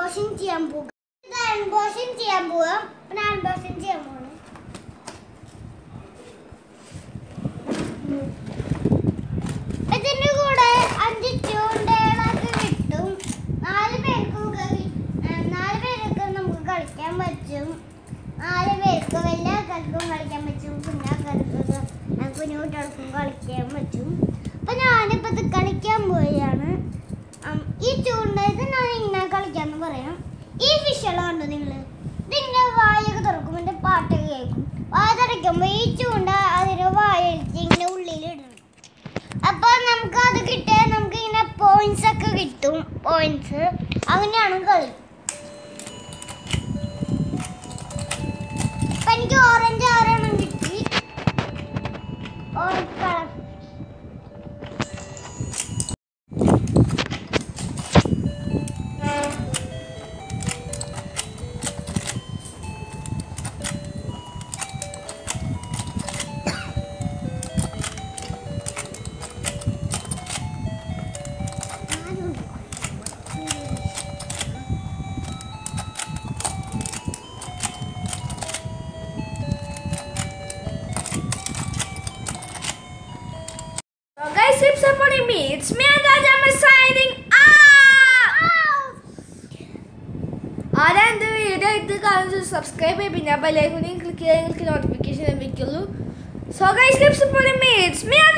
Unboxing ചെയ്യാൻ പോകും ഇത് അൺബോക്സിങ് ചെയ്യാൻ പോവാം പിന്നെ അൺബോക്സിങ് ചെയ്യാൻ പോകണം ഇതിന്റെ കൂടെ അഞ്ച് ചൂണ്ടകളൊക്കെ കിട്ടും നാല് പേർക്കൊക്കെ കി- ഏ, നാല് പേരൊക്കെ നമുക്ക് കളിക്കാൻ പറ്റും നാല് പേർക്ക് വലിയ ആൾക്കാർക്കും കളിക്കാൻ പറ്റും കുഞ്ഞാൾക്കാർക്കൊക്കെ ഏ, കുഞ്ഞു കുട്ടികൾക്കും കളിക്കാൻ പറ്റും അപ്പൊ ഞാനിപ്പോ ഇത് കളിക്കാൻ പോയാണ് ഉം, ഈ ചൂണ്ട ഇത് ഞാൻ ഇങ്ങനെ കളിക്കാന്ന് പറയാം ഈ ഫിഷെല്ലാം കണ്ടോ നിങ്ങള് ഇതിങ്ങനെ വായൊക്കെ തുറക്കും എന്റെ പാട്ടൊക്കെ കേൾക്കും വായ തുറക്കുമ്പോ ഈ ചൂണ്ട അതിന് വായ അഴിച്ച് ഇങ്ങനെ ഉള്ളിലിടണം അപ്പൊ നമുക്ക് അത് കിട്ടിയാൽ നമുക്ക് ഇങ്ങനെ പോയിന്റ്സ് ഒക്കെ കിട്ടും പോയിന്റ്സ് അങ്ങനെയാണ് കളി അപ്പൊ എനിക്ക് ഓറഞ്ച് ആറെണ്ണം കിട്ടി orange colour So guys, keep supporting me. It's me and Rajama signing out. ആരാ എൻ്റെ വീഡിയോ ഇത് കാണുന്നത് സബ്സ്ക്രൈബ് ചെയ്യും പിന്നെ ബെല്ലൈക്കണിൽ ക്ലിക്ക് ചെയ്താൽ നിങ്ങൾക്ക് നോട്ടിഫിക്കേഷൻ ലഭിക്കുള്ളൂ so guys keep supporting me it's me